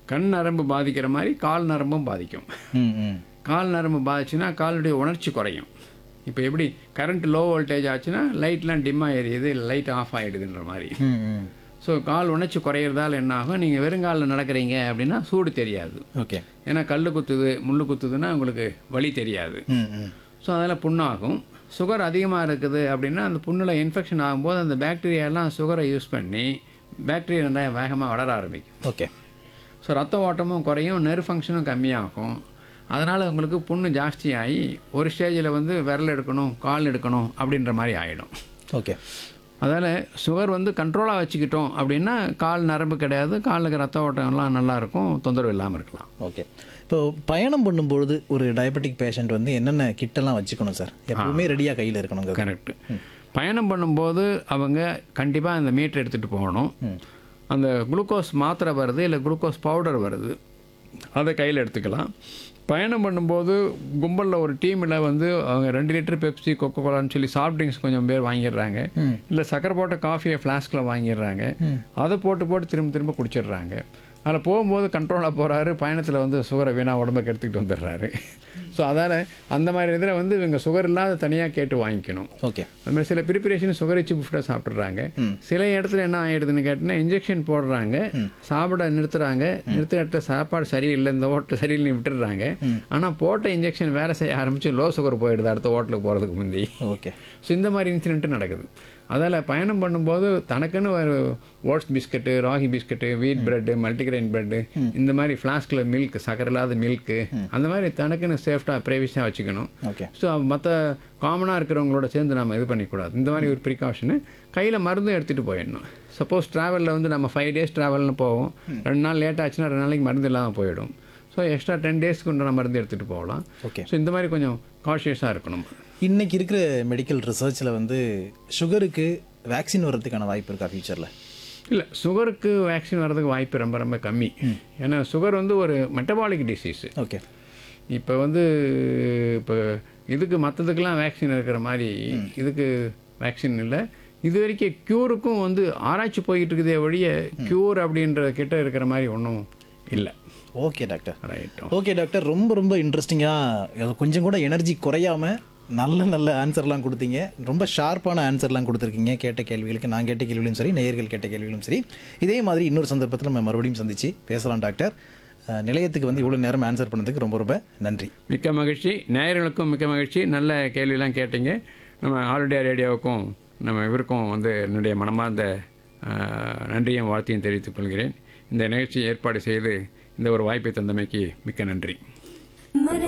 கண் நரம்பு பாதிக்கிற மாதிரி கால் நரம்பும் பாதிக்கும் ம் ம் கால் நரம்பு பாதிச்சுன்னா காலுடைய உணர்ச்சி குறையும் இப்போ எப்படி கரண்ட் லோ வோல்டேஜ் ஆச்சுன்னா லைட்லாம் டிம்மாக எரியுது லைட் ஆஃப் ஆகிடுதுன்ற மாதிரி ம் ம் ஸோ கால் உணர்ச்சி குறையிறதால என்ன ஆகும் நீங்கள் வெறுங்காலில் நடக்கிறீங்க அப்படின்னா சூடு தெரியாது ஓகே ஏன்னா கல் குத்துது முள் குத்துதுன்னா உங்களுக்கு வலி தெரியாது ம் ம் ஸோ அதில் புண்ணாகும் சுகர் அதிகமாக இருக்குது அப்படின்னா அந்த புண்ணில் இன்ஃபெக்ஷன் ஆகும்போது அந்த பாக்டீரியாலாம் சுகரை யூஸ் பண்ணி பாக்டீரியா நல்லா வேகமாக வளர ஆரம்பிக்கும் ஓகே ஸோ ரத்த ஓட்டமும் குறையும் நெரு ஃபங்க்ஷனும் கம்மியாகும் அதனால் உங்களுக்கு புண்ணு ஜாஸ்தியாகி ஒரு ஸ்டேஜில் வந்து விரல் எடுக்கணும் கால் எடுக்கணும் அப்படின்ற மாதிரி ஆகிடும் ஓகே அதால் சுகர் வந்து கண்ட்ரோலாக வச்சுக்கிட்டோம் அப்படின்னா கால் நரம்பு கிடையாது காலுக்கு ரத்த ஓட்டம்லாம் நல்லா இருக்கும் தொந்தரவு இல்லாமல் இருக்கலாம் ஓகே இப்போ பயணம் பண்ணும்பொழுது ஒரு டயபெட்டிக் பேஷண்ட் வந்து என்னென்ன கிட்டெல்லாம் வச்சுக்கணும் சார் எப்பவுமே ரெடியாக கையில் இருக்கணுங்க கரெக்டு பயணம் பண்ணும்போது அவங்க கண்டிப்பாக அந்த மீட்டர் எடுத்துகிட்டு போகணும் அந்த குளுக்கோஸ் மாத்திரை வருது இல்லை குளுக்கோஸ் பவுடர் வருது அதை கையில் எடுத்துக்கலாம் பயணம் பண்ணும்போது கும்பலில் ஒரு டீமில் வந்து அவங்க ரெண்டு லிட்டர் பெப்சி கொக்கோ கோலான்னு சொல்லி சாஃப்ட் ட்ரிங்க்ஸ் கொஞ்சம் பேர் வாங்கிடுறாங்க இல்லை சக்கரை போட்ட காஃபியை ஃப்ளாஸ்கில் வாங்கிடுறாங்க அதை போட்டு போட்டு திரும்ப திரும்ப குடிச்சிடுறாங்க அதில் போகும்போது கண்ட்ரோலாக போகிறாரு பயணத்தில் வந்து சுகரை வீணாக உடம்புக்கு எடுத்துக்கிட்டு வந்துடுறாரு ஸோ அதால் அந்த மாதிரி இதில் வந்து இவங்க சுகர் இல்லாத தனியாக கேட்டு வாங்கிக்கணும் ஓகே அது மாதிரி சில ப்ரிப்பரேஷன் சுகர் வச்சு ஃபுட்டாக சாப்பிட்றாங்க சில இடத்துல என்ன ஆகிடுதுன்னு கேட்டிங்கன்னா இன்ஜெக்ஷன் போடுறாங்க சாப்பிட நிறுத்துறாங்க நிறுத்த இடத்துல சாப்பாடு சரியில்லை இந்த ஓட்டல் சரியில்லைன்னு விட்டுடுறாங்க ஆனால் போட்ட இன்ஜெக்ஷன் வேலை செய்ய ஆரம்பித்து லோ சுகர் போயிடுது அடுத்த ஹோட்டலுக்கு போகிறதுக்கு முந்தி ஓகே ஸோ இந்த மாதிரி இன்சிடென்ட்டு நடக்குது அதால் பயணம் பண்ணும்போது தனக்குன்னு ஒரு oats biscuit ragi biscuit wheat bread multigrain bread இந்த மாதிரி ஃப்ளாஸ்கில் மில்க் சக்கரை இல்லாத மில்க்கு அந்த மாதிரி தனக்குன்னு சேஃப்டாக ப்ரைவேஷாக வச்சுக்கணும் ஓகே ஸோ மற்ற காமனாக இருக்கிறவங்களோட சேர்ந்து நம்ம இது பண்ணிக்கூடாது இந்த மாதிரி ஒரு ப்ரிகாஷனு கையில் மருந்தும் எடுத்துகிட்டு போயிடணும் சப்போஸ் ட்ராவலில் வந்து நம்ம ஃபைவ் டேஸ் ட்ராவல்னு போவோம் ரெண்டு நாள் லேட் ஆச்சுன்னா ரெண்டு நாளைக்கு மருந்து இல்லாமல் போயிடும் ஸோ எக்ஸ்ட்ரா டென் டேஸ்க்கு உண்டான மருந்து எடுத்துகிட்டு போகலாம் ஓகே ஸோ இந்த மாதிரி கொஞ்சம் காஷியஸாக இருக்கணும் இன்னைக்கு இருக்கிற மெடிக்கல் ரிசர்ச்சில் வந்து சுகருக்கு வேக்சின் வர்றதுக்கான வாய்ப்பு இருக்கா ஃபியூச்சரில் இல்லை சுகருக்கு வேக்சின் வர்றதுக்கு வாய்ப்பு ரொம்ப ரொம்ப கம்மி ஏன்னா சுகர் வந்து ஒரு மெட்டபாலிக் டிசீஸு ஓகே இப்போ வந்து இப்போ இதுக்கு மற்றதுக்கெல்லாம் வேக்சின் இருக்கிற மாதிரி இதுக்கு வேக்சின் இல்லை இது வரைக்கும் க்யூருக்கும் வந்து ஆராய்ச்சி போயிட்டு இருக்குதே ஒழிய க்யூர் அப்படின்ற கிட்ட இருக்கிற மாதிரி ஒன்றும் இல்லை ஓகே டாக்டர் ரைட்டும் ஓகே டாக்டர் ரொம்ப ரொம்ப இன்ட்ரெஸ்டிங்காக கொஞ்சம் கூட எனர்ஜி குறையாம நல்ல நல்ல ஆன்சர்லாம் கொடுத்தீங்க ரொம்ப ஷார்ப்பான ஆன்சர்லாம் கொடுத்துருக்கீங்க கேட்ட கேள்விகளுக்கு நான் கேட்ட கேள்விகளும் சரி நேயர்கள் கேட்ட கேள்விகளும் சரி இதே மாதிரி இன்னொரு சந்தர்ப்பத்தில் நம்ம மறுபடியும் சந்திச்சு பேசலாம் டாக்டர் அஹ், நிலையத்துக்கு வந்து இவ்வளோ நேரம் ஆன்சர் பண்ணதுக்கு ரொம்ப ரொம்ப நன்றி மிக்க மகிழ்ச்சி நேயர்களுக்கும் மிக்க மகிழ்ச்சி நல்ல கேள்வியெல்லாம் கேட்டீங்க நம்ம ஆல் இண்டியா ரேடியோவுக்கும் நம்ம இவருக்கும் வந்து என்னுடைய மனமார்ந்த ஆஹ், நன்றியும் வாழ்த்தையும் தெரிவித்துக் கொள்கிறேன் இந்த நிகழ்ச்சியை ஏற்பாடு செய்து இந்த ஒரு வாய்ப்பை தந்தமைக்கு மிக்க நன்றி மன